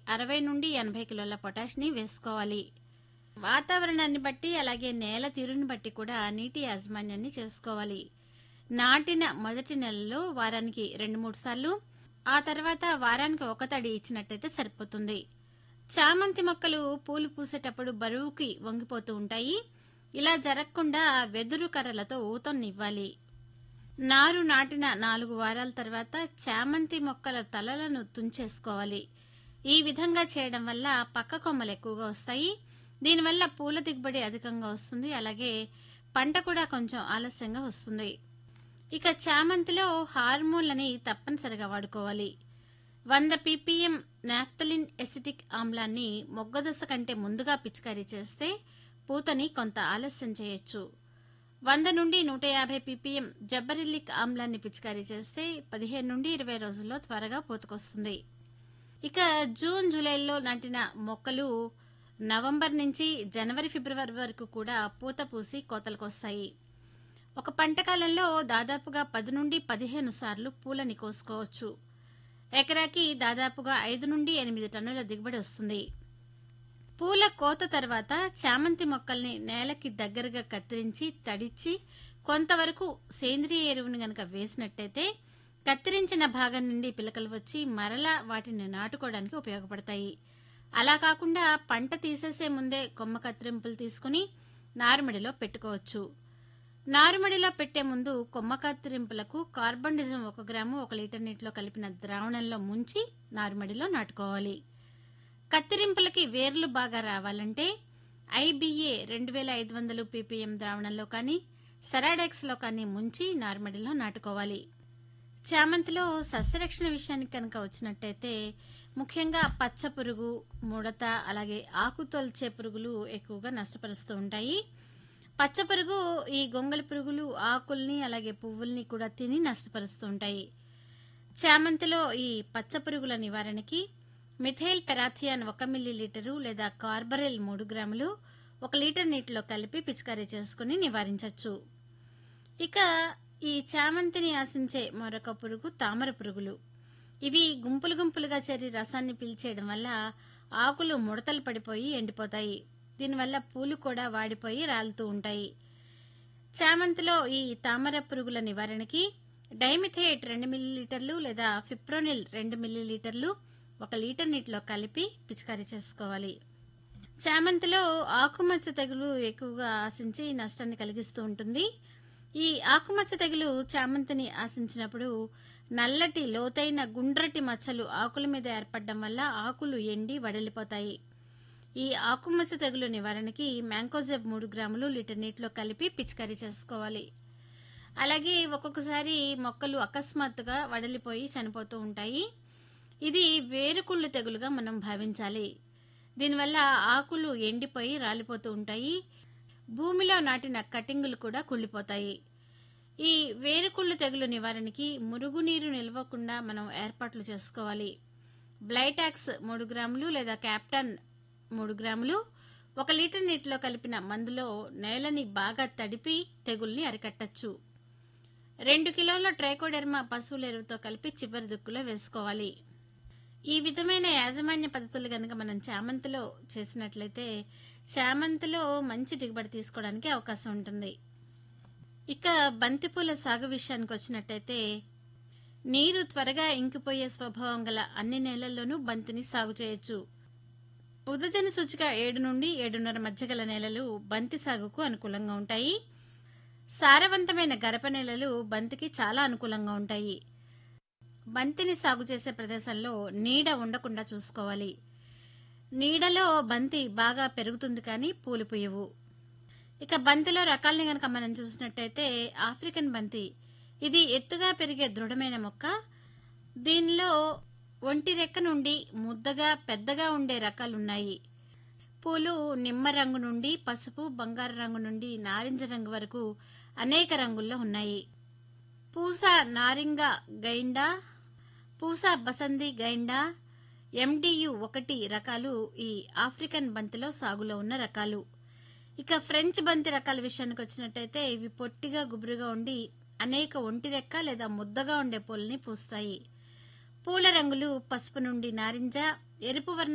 అరవై నుండి ఎనభై కిలోల పొటాష్ని వేసుకోవాలి వాతావరణాన్ని బట్టి అలాగే నేల తీరుని బట్టి కూడా నీటి యాజమాన్యాన్ని చేసుకోవాలి నాటిన మొదటి నెలలో వారానికి రెండు మూడు సార్లు ఆ తర్వాత వారానికి ఒక తడి ఇచ్చినట్టయితే సరిపోతుంది చామంతి మొక్కలు పూలు పూసేటప్పుడు బరువుకి వంగిపోతూ ఉంటాయి ఇలా జరగకుండా వెదురు కర్రలతో ఊతనివ్వాలి నారు నాటిన నాలుగు వారాల తర్వాత చామంతి మొక్కల తలలను తుంచేసుకోవాలి ఈ విధంగా చేయడం వల్ల పక్క కొమ్మలు ఎక్కువగా వస్తాయి దీనివల్ల పూల దిగుబడి అధికంగా వస్తుంది అలాగే పంట కూడా కొంచెం ఆలస్యంగా వస్తుంది ఇక చామంతిలో హార్మోన్లని తప్పనిసరిగా వాడుకోవాలి వంద పీపీఎం నాఫ్తలిన్ ఎసిటిక్ ఆమ్లాన్ని మొగ్గదశ కంటే ముందుగా పిచికారీ చేస్తే పూతని కొంత ఆలస్యం చేయొచ్చు వంద నుండి నూట యాభై పీపీఎం జబ్బరిల్లిక్ ఆమ్లాన్ని పిచికారీ చేస్తే పదిహేను నుండి ఇరవై రోజుల్లో త్వరగా పూతకొస్తుంది ఇక జూన్ జూలైలో నాటిన మొక్కలు నవంబర్ నుంచి జనవరి ఫిబ్రవరి వరకు కూడా పూత పూసి కోతలకొస్తాయి ఒక పంట కాలంలో దాదాపుగా పది నుండి పదిహేను సార్లు పూలని కోసుకోవచ్చు ఎకరాకి దాదాపుగా ఐదు నుండి ఎనిమిది టన్నుల దిగుబడి వస్తుంది పూల కోత తర్వాత చామంతి మొక్కల్ని నేలకి దగ్గరగా కత్తిరించి తడిచి కొంతవరకు సేంద్రియ ఎరువుని గనక వేసినట్టయితే కత్తిరించిన భాగం నుండి పిలకలు వచ్చి మరలా వాటిని నాటుకోవడానికి ఉపయోగపడతాయి అలా కాకుండా పంట తీసేసే ముందే కొమ్మ కత్తిరింపులు తీసుకుని నారుమడిలో పెట్టుకోవచ్చు నారుమడిలో పెట్టే ముందు కొమ్మ కత్తిరింపులకు కార్బన్ డిజం ఒక గ్రాము ఒక లీటర్ నీటిలో కలిపిన ద్రావణంలో ముంచి నారుమడిలో నాటుకోవాలి కత్తిరింపులకి వేర్లు బాగా రావాలంటే ఐబీఏ రెండు వేల ఐదు వందలు పీపీఎం ద్రావణంలో కానీ సెరాడెక్స్లో కానీ ముంచి నారుమడిలో నాటుకోవాలి చామంతిలో సస్యరక్షణ విషయానికి కనుక వచ్చినట్టయితే ముఖ్యంగా పచ్చ పురుగు ముడత అలాగే ఆకు తొల్చే పురుగులు ఎక్కువగా నష్టపరుస్తూ ఉంటాయి పచ్చ పురుగు ఈ గొంగళి పురుగులు ఆకుల్ని అలాగే పువ్వుల్ని కూడా తిని నష్టపరుస్తూ ఉంటాయి చామంతిలో ఈ పచ్చ పురుగుల నివారణకి మిథైల్ పెరాథియాన్ ఒక మిల్లీ లీటరు లేదా కార్బరెల్ మూడు గ్రాములు ఒక లీటర్ నీటిలో కలిపి పిచికారీ చేసుకుని నివారించవచ్చు ఇక ఈ చామంతిని ఆశించే మరొక పురుగు తామర పురుగులు ఇవి గుంపులు గుంపులుగా చేరి రసాన్ని పీల్చేయడం వల్ల ఆకులు ముడతలు పడిపోయి ఎండిపోతాయి దీనివల్ల పూలు కూడా వాడిపోయి రాలుతూ ఉంటాయి చామంతిలో ఈ తామర పురుగుల నివారణకి డైమిథేట్ రెండు మిల్లీలీటర్లు లేదా ఫిప్రోనిల్ రెండు మిల్లీలీటర్లు ఒక లీటర్ నీటిలో కలిపి పిచికారీ చేసుకోవాలి చామంతిలో ఆకుమచ్చ తెగులు ఎక్కువగా ఆశించి నష్టాన్ని కలిగిస్తూ ఉంటుంది ఈ ఆకుమచ్చ తెగులు చామంతిని ఆశించినప్పుడు నల్లటి లోతైన గుండ్రటి మచ్చలు ఆకుల మీద ఏర్పడడం వల్ల ఆకులు ఎండి వడలిపోతాయి ఈ ఆకుమచ్చ తెగులు నివారణకి మ్యాంకోజెబ్ మూడు గ్రాములు లీటర్ నీటిలో కలిపి పిచికారీ చేసుకోవాలి అలాగే ఒక్కొక్కసారి మొక్కలు అకస్మాత్తుగా వడలిపోయి చనిపోతూ ఉంటాయి ఇది వేరుకుళ్ళు తెగులుగా మనం భావించాలి దీనివల్ల ఆకులు ఎండిపోయి రాలిపోతూ ఉంటాయి భూమిలో నాటిన కటింగులు కూడా కుళ్ళిపోతాయి ఈ వేరుకుళ్ళు తెగులు నివారణకి మురుగునీరు నిల్వకుండా మనం ఏర్పాట్లు చేసుకోవాలి బ్లైటాక్స్ మూడు గ్రాములు లేదా క్యాప్టన్ మూడు గ్రాములు ఒక లీటర్ నీటిలో కలిపిన మందులో నేలని బాగా తడిపి తెగుల్ని అరికట్టచ్చు రెండు కిలోల ట్రైకోడెర్మా పశువుల ఎరువుతో కలిపి చివరి దుక్కులో వేసుకోవాలి ఈ విధమైన యాజమాన్య పద్ధతులు కనుక మనం చామంతిలో చేసినట్లయితే చామంతిలో మంచి దిగుబడి తీసుకోవడానికి అవకాశం ఉంటుంది ఇక బంతిపూల సాగు విషయానికి వచ్చినట్టయితే నీరు త్వరగా ఇంకిపోయే స్వభావం గల అన్ని నేలల్లోనూ బంతిని సాగు చేయొచ్చు ఉదజన సూచిక ఏడు నుండి ఏడున్నర మధ్య గల నేలలు బంతి సాగుకు అనుకూలంగా ఉంటాయి సారవంతమైన గరప నేలలు బంతికి చాలా అనుకూలంగా ఉంటాయి బంతిని సాగు చేసే ప్రదేశంలో నీడ ఉండకుండా చూసుకోవాలి నీడలో బంతి బాగా పెరుగుతుంది కానీ పూలు పుయ్యవు ఇక బంతిలో రకాలని గనక మనం చూసినట్టయితే ఆఫ్రికన్ బంతి ఇది ఎత్తుగా పెరిగే దృఢమైన మొక్క దీనిలో ఒంటి రెక్క నుండి ముద్దగా పెద్దగా ఉండే రకాలున్నాయి పూలు నిమ్మ రంగు నుండి పసుపు బంగారు రంగు నుండి నారింజ రంగు వరకు అనేక రంగుల్లో ఉన్నాయి పూస నారింగ గైండా పూస బసంది గైండా ఎండియు ఒకటి రకాలు ఈ ఆఫ్రికన్ బంతిలో సాగులో ఉన్న రకాలు ఇక ఫ్రెంచ్ బంతి రకాల విషయానికి వచ్చినట్టయితే ఇవి పొట్టిగా గుబురుగా ఉండి అనేక ఒంటి రెక్క లేదా ముద్దగా ఉండే పూలని పూస్తాయి పూల రంగులు పసుపు నుండి నారింజ ఎరుపు వర్ణ